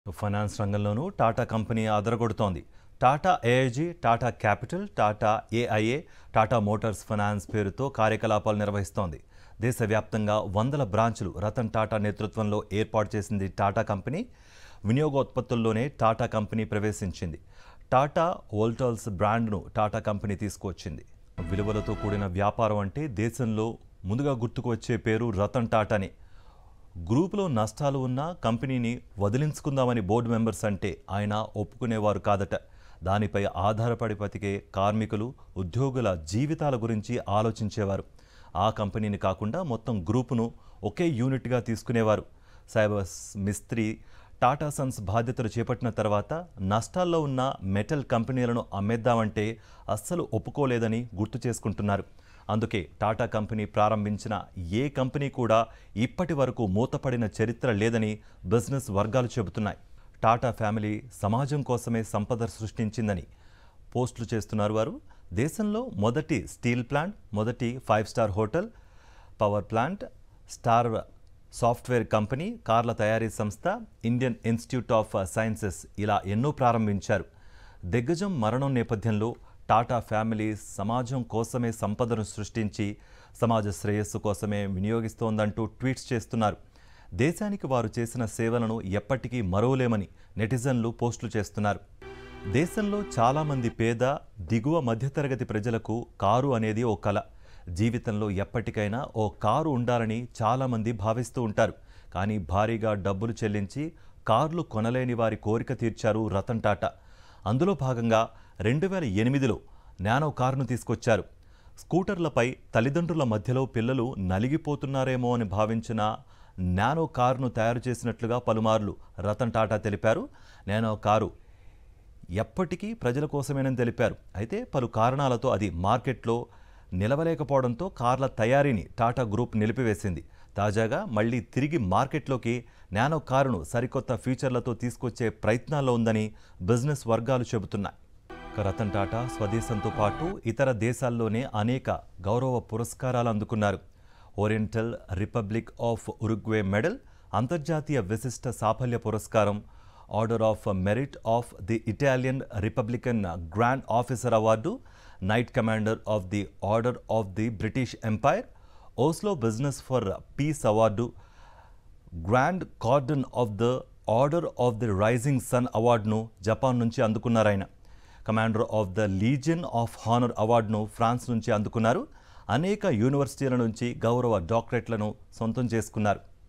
finance రంగంలోనూ Tata company అదరగొడుతోంది Tata AIG Tata Capital Tata AIA Tata Motors Finance పేరుతో కార్యకలాపాలు నిర్వహిస్తోంది దేశవ్యాప్తంగా వందల బ్రాంచులు రతన్ టాటా నేతృత్వంలో ఏర్పాటు చేసింది టాటా కంపెనీ వినియోగోత్పత్తుల్లోనే టాటా కంపెనీ ప్రవేశించింది టాటా వోల్టాల్స్ బ్రాండ్ను టాటా కంపెనీ తీసుకువచ్చింది విలువలతో కూడిన వ్యాపారం అంటే దేశంలో ముందుగా గుర్తుకు వచ్చే పేరు రతన్ టాటానే గ్రూపులో నష్టాలు ఉన్నా కంపెనీని వదిలించుకుందామని బోర్డు మెంబర్స్ అంటే ఆయన ఒప్పుకునేవారు కాదట దానిపై ఆధారపడి బతికే కార్మికులు ఉద్యోగుల జీవితాల గురించి ఆలోచించేవారు ఆ కంపెనీని కాకుండా మొత్తం గ్రూపును ఒకే యూనిట్గా తీసుకునేవారు సైబర్స్ మిస్త్రీ టాటా సన్స్ బాధ్యతలు చేపట్టిన తర్వాత నష్టాల్లో ఉన్న మెటల్ కంపెనీలను అమ్మేద్దామంటే అస్సలు ఒప్పుకోలేదని గుర్తు చేసుకుంటున్నారు అందుకే టాటా కంపెనీ ప్రారంభించిన ఏ కంపెనీ కూడా ఇప్పటి వరకు మూతపడిన చరిత్ర లేదని బిజినెస్ వర్గాలు చెబుతున్నాయి టాటా ఫ్యామిలీ సమాజం కోసమే సంపద సృష్టించిందని పోస్టులు చేస్తున్నారు వారు దేశంలో మొదటి స్టీల్ ప్లాంట్ మొదటి five star hotel power plant star software company కార్ల తయారీ సంస్థ ఇండియన్ ఇన్స్టిట్యూట్ ఆఫ్ సైన్సెస్ ఇలా ఎన్నో ప్రారంభించారు దిగ్గజం మరణం నేపథ్యంలో టాటా ఫ్యామిలీ సమాజం కోసమే సంపదను సృష్టించి సమాజ శ్రేయస్సు కోసమే వినియోగిస్తోందంటూ ట్వీట్స్ చేస్తున్నారు దేశానికి వారు చేసిన సేవలను ఎప్పటికీ మరోలేమని నెటిజన్లు పోస్టులు చేస్తున్నారు దేశంలో చాలామంది పేద దిగువ మధ్యతరగతి ప్రజలకు కారు అనేది ఓ కల జీవితంలో ఎప్పటికైనా ఓ కారు ఉండాలని చాలామంది భావిస్తూ ఉంటారు కానీ భారీగా డబ్బులు చెల్లించి కార్లు కొనలేని వారి కోరిక తీర్చారు రతన్ టాటా అందులో భాగంగా రెండు వేల ఎనిమిదిలో నానో కారును తీసుకొచ్చారు స్కూటర్లపై తల్లిదండ్రుల మధ్యలో పిల్లలు నలిగిపోతున్నారేమో అని భావించిన నానో కారును తయారు చేసినట్లుగా పలుమార్లు రతన్ టాటా తెలిపారు నానో కారు ఎప్పటికీ ప్రజల కోసమేనని తెలిపారు అయితే పలు కారణాలతో అది మార్కెట్లో నిలవలేకపోవడంతో కార్ల తయారీని టాటా గ్రూప్ నిలిపివేసింది తాజాగా మళ్ళీ తిరిగి మార్కెట్లోకి నానో కారును సరికొత్త ఫీచర్లతో తీసుకొచ్చే ప్రయత్నాల్లో ఉందని బిజినెస్ వర్గాలు చెబుతున్నాయి ఇక రతన్ టాటా స్వదేశంతో పాటు ఇతర దేశాల్లోనే అనేక గౌరవ పురస్కారాలు అందుకున్నారు oriental republic of Uruguay medal అంతర్జాతీయ విశిష్ట సాఫల్య పురస్కారం order of merit of the Italian republican grand officer award knight commander of the order of the British empire Oslo business for peace award grand cordon of the order of the rising sun అవార్డును Japan నుంచి అందుకున్నారు ఆయన commander of the legion of honour అవార్డును France నుంచి అందుకున్నారు అనేక యూనివర్సిటీల నుంచి గౌరవ డాక్టరేట్లను సొంతం చేసుకున్నారు